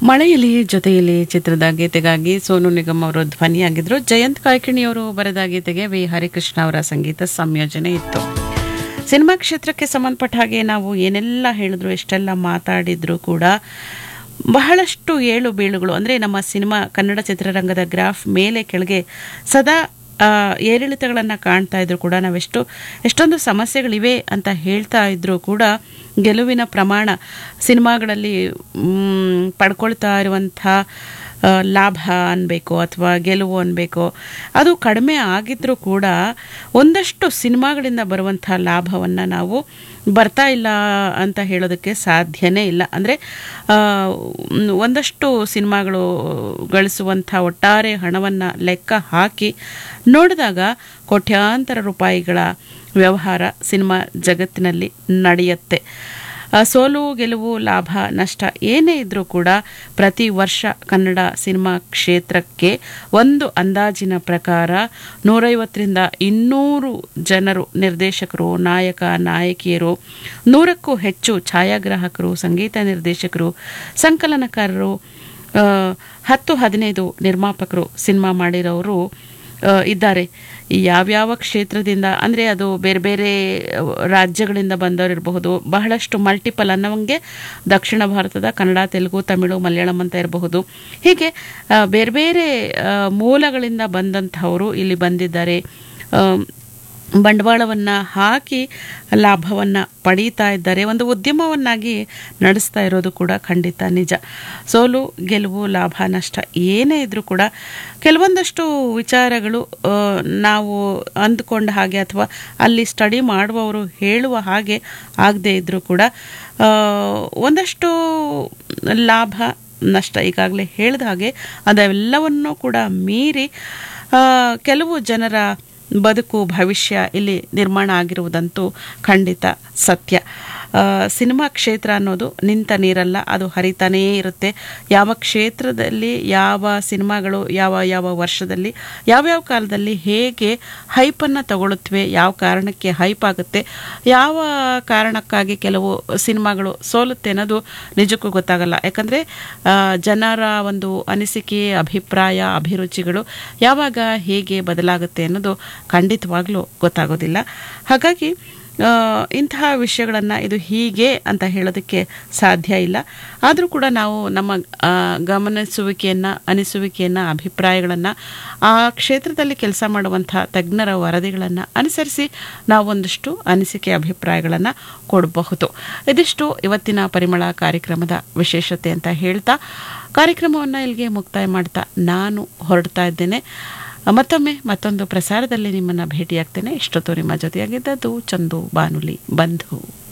ಮಳೆಯಲ್ಲಿ ಜೊತೆಯಲ್ಲಿ ಚಿತ್ರದ ಗೀತೆಗಾಗಿ ಸೋನು ನಿಗಮ್ ಅವರು ಧ್ವನಿಯಾಗಿದ್ರು ಜಯಂತ್ ಕಾಯ್ಕಿಣಿಯವರು ಬರೆದ ಗೀತೆಗೆ ವಿ ಹರಿಕೃಷ್ಣ ಅವರ ಸಂಗೀತ ಸಂಯೋಜನೆ ಇತ್ತು ಸಿನಿಮಾ ಕ್ಷೇತ್ರಕ್ಕೆ ಸಂಬಂಧಪಟ್ಟ ಹಾಗೆ ನಾವು ಏನೆಲ್ಲ ಹೇಳಿದ್ರು ಎಷ್ಟೆಲ್ಲ ಮಾತಾಡಿದ್ರು ಕೂಡ ಬಹಳಷ್ಟು ಏಳು ಬೀಳುಗಳು ಅಂದರೆ ನಮ್ಮ ಸಿನಿಮಾ ಕನ್ನಡ ಚಿತ್ರರಂಗದ ಗ್ರಾಫ್ ಮೇಲೆ ಕೆಳಗೆ ಸದಾ ಆ, ಏರಿಳಿತಗಳನ್ನು ಕಾಣ್ತಾ ಇದ್ರು ಕೂಡ ನಾವೆಷ್ಟು ಎಷ್ಟೊಂದು ಸಮಸ್ಯೆಗಳಿವೆ ಅಂತ ಹೇಳ್ತಾ ಇದ್ರು ಕೂಡ ಗೆಲುವಿನ ಪ್ರಮಾಣ ಸಿನಿಮಾಗಳಲ್ಲಿ ಮ್, ಪಡ್ಕೊಳ್ತಾ ಇರುವಂಥ ಆ, ಲಾಭ ಅನ್ಬೇಕು ಅಥವಾ ಗೆಲುವು ಅನ್ಬೇಕು ಅದು ಕಡಿಮೆ ಆಗಿದ್ರೂ ಕೂಡ ಒಂದಷ್ಟು ಸಿನಿಮಾಗಳಿಂದ ಬರುವಂಥ ಲಾಭವನ್ನು ನಾವು ಬರ್ತಾ ಇಲ್ಲ ಅಂತ ಹೇಳೋದಕ್ಕೆ ಸಾಧ್ಯನೇ ಇಲ್ಲ ಅಂದರೆ ಒಂದಷ್ಟು ಸಿನಿಮಾಗಳು ಗಳಿಸುವಂಥ ಒಟ್ಟಾರೆ ಹಣವನ್ನು ಲೆಕ್ಕ ಹಾಕಿ ನೋಡಿದಾಗ ಕೋಟ್ಯಾಂತರ ರೂಪಾಯಿಗಳ ವ್ಯವಹಾರ ಸಿನಿಮಾ ಜಗತ್ತಿನಲ್ಲಿ ನಡೆಯುತ್ತೆ ಆ, ಸೋಲು ಗೆಲುವು ಲಾಭ ನಷ್ಟ ಏನೇ ಇದ್ರೂ ಕೂಡ ಪ್ರತಿ ವರ್ಷ ಕನ್ನಡ ಸಿನಿಮಾ ಕ್ಷೇತ್ರಕ್ಕೆ ಒಂದು ಅಂದಾಜಿನ ಪ್ರಕಾರ ನೂರೈವತ್ತರಿಂದ ಇನ್ನೂರು ಜನರು ನಿರ್ದೇಶಕರು ನಾಯಕ ನಾಯಕಿಯರು ನೂರಕ್ಕೂ ಹೆಚ್ಚು ಛಾಯಾಗ್ರಾಹಕರು ಸಂಗೀತ ನಿರ್ದೇಶಕರು ಸಂಕಲನಕಾರರು ಆ, ಹತ್ತು ಹದಿನೈದು ನಿರ್ಮಾಪಕರು ಸಿನಿಮಾ ಮಾಡಿರೋರು ಆ, ಇದ್ದಾರೆ ಈ ಯಾವ್ಯಾವ ಕ್ಷೇತ್ರದಿಂದ ಅಂದರೆ ಅದು ಬೇರೆ ಬೇರೆ ಆ, ರಾಜ್ಯಗಳಿಂದ ಬಂದವರು ಇರಬಹುದು ಬಹಳಷ್ಟು ಮಲ್ಟಿಪಲ್ ಅನ್ನೋಂಗೆ ದಕ್ಷಿಣ ಭಾರತದ ಕನ್ನಡ ತೆಲುಗು ತಮಿಳು ಮಲಯಾಳಂ ಅಂತ ಇರಬಹುದು ಹೀಗೆ ಆ, ಬೇರೆ ಬೇರೆ ಆ, ಮೂಲಗಳಿಂದ ಬಂದಂಥವರು ಇಲ್ಲಿ ಬಂದಿದ್ದಾರೆ ಆ, ಬಂಡವಾಳವನ್ನು ಹಾಕಿ ಲಾಭವನ್ನು ಪಡೀತಾ ಇದ್ದಾರೆ ಒಂದು ಉದ್ಯಮವನ್ನಾಗಿ ನಡೆಸ್ತಾ ಇರೋದು ಕೂಡ ಖಂಡಿತ ನಿಜ ಸೋಲು ಗೆಲುವು ಲಾಭ ನಷ್ಟ ಏನೇ ಇದ್ರೂ ಕೂಡ ಕೆಲವೊಂದಷ್ಟು ವಿಚಾರಗಳು ಆ, ನಾವು ಅಂದ್ಕೊಂಡ ಹಾಗೆ ಅಥವಾ ಅಲ್ಲಿ ಸ್ಟಡಿ ಮಾಡುವವರು ಹೇಳುವ ಹಾಗೆ ಆಗದೇ ಇದ್ರೂ ಕೂಡ ಆ, ಒಂದಷ್ಟು ಲಾಭ ನಷ್ಟ ಈಗಾಗಲೇ ಹೇಳಿದ ಹಾಗೆ ಅದೆಲ್ಲವನ್ನೂ ಕೂಡ ಮೀರಿ ಆ, ಕೆಲವು ಜನರ ಬದುಕು ಭವಿಷ್ಯ ಇಲ್ಲಿ ನಿರ್ಮಾಣ ಆಗಿರುವುದಂತೂ ಖಂಡಿತ ಸತ್ಯ ಆ, ಸಿನಿಮಾ ಕ್ಷೇತ್ರ ಅನ್ನೋದು ನಿಂತ ನೀರಲ್ಲ ಅದು ಹರಿತಾನೇ ಇರುತ್ತೆ ಯಾವ ಕ್ಷೇತ್ರದಲ್ಲಿ ಯಾವ ಸಿನಿಮಾಗಳು ಯಾವ ಯಾವ ವರ್ಷದಲ್ಲಿ ಯಾವ್ಯಾವ ಕಾಲದಲ್ಲಿ ಹೇಗೆ ಹೈಪನ್ನು ತಗೊಳುತ್ತವೆ ಯಾವ ಕಾರಣಕ್ಕೆ ಹೈಪ್ ಆಗುತ್ತೆ ಯಾವ ಕಾರಣಕ್ಕಾಗಿ ಕೆಲವು ಸಿನಿಮಾಗಳು ಸೋಲುತ್ತೆ ಅನ್ನೋದು ನಿಜಕ್ಕೂ ಗೊತ್ತಾಗಲ್ಲ ಯಾಕಂದರೆ ಜನರ ಒಂದು ಅನಿಸಿಕೆ ಅಭಿಪ್ರಾಯ ಅಭಿರುಚಿಗಳು ಯಾವಾಗ ಹೇಗೆ ಬದಲಾಗುತ್ತೆ ಅನ್ನೋದು ಖಂಡಿತವಾಗ್ಲೂ ಗೊತ್ತಾಗೋದಿಲ್ಲ ಹಾಗಾಗಿ ಆ, ಇಂತಹ ವಿಷಯಗಳನ್ನು ಇದು ಹೀಗೆ ಅಂತ ಹೇಳೋದಕ್ಕೆ ಸಾಧ್ಯ ಇಲ್ಲ ಆದರೂ ಕೂಡ ನಾವು ನಮ್ಮ ಆ, ಗಮನಿಸುವಿಕೆಯನ್ನು ಅನಿಸುವಿಕೆಯನ್ನು ಅಭಿಪ್ರಾಯಗಳನ್ನು ಆ ಕ್ಷೇತ್ರದಲ್ಲಿ ಕೆಲಸ ಮಾಡುವಂಥ ತಜ್ಞರ ವರದಿಗಳನ್ನು ಅನುಸರಿಸಿ ನಾವೊಂದಷ್ಟು ಅನಿಸಿಕೆ ಅಭಿಪ್ರಾಯಗಳನ್ನು ಕೊಡಬಹುದು ಇದಿಷ್ಟು ಇವತ್ತಿನ ಪರಿಮಳ ಕಾರ್ಯಕ್ರಮದ ವಿಶೇಷತೆ ಅಂತ ಹೇಳ್ತಾ ಕಾರ್ಯಕ್ರಮವನ್ನು ಇಲ್ಲಿಗೆ ಮುಕ್ತಾಯ ಮಾಡ್ತಾ ನಾನು ಹೊರಡ್ತಾ ಇದ್ದೇನೆ ಮತ್ತೊಮ್ಮೆ ಮತ್ತೊಂದು ಪ್ರಸಾರದಲ್ಲಿ ನಿಮ್ಮನ್ನು ಭೇಟಿಯಾಗ್ತೇನೆ ಇಷ್ಟೊತ್ತು ನಿಮ್ಮ ಜೊತೆಯಾಗಿದ್ದದ್ದು ಚಂದು ಬಾನುಲಿ ಬಂಧು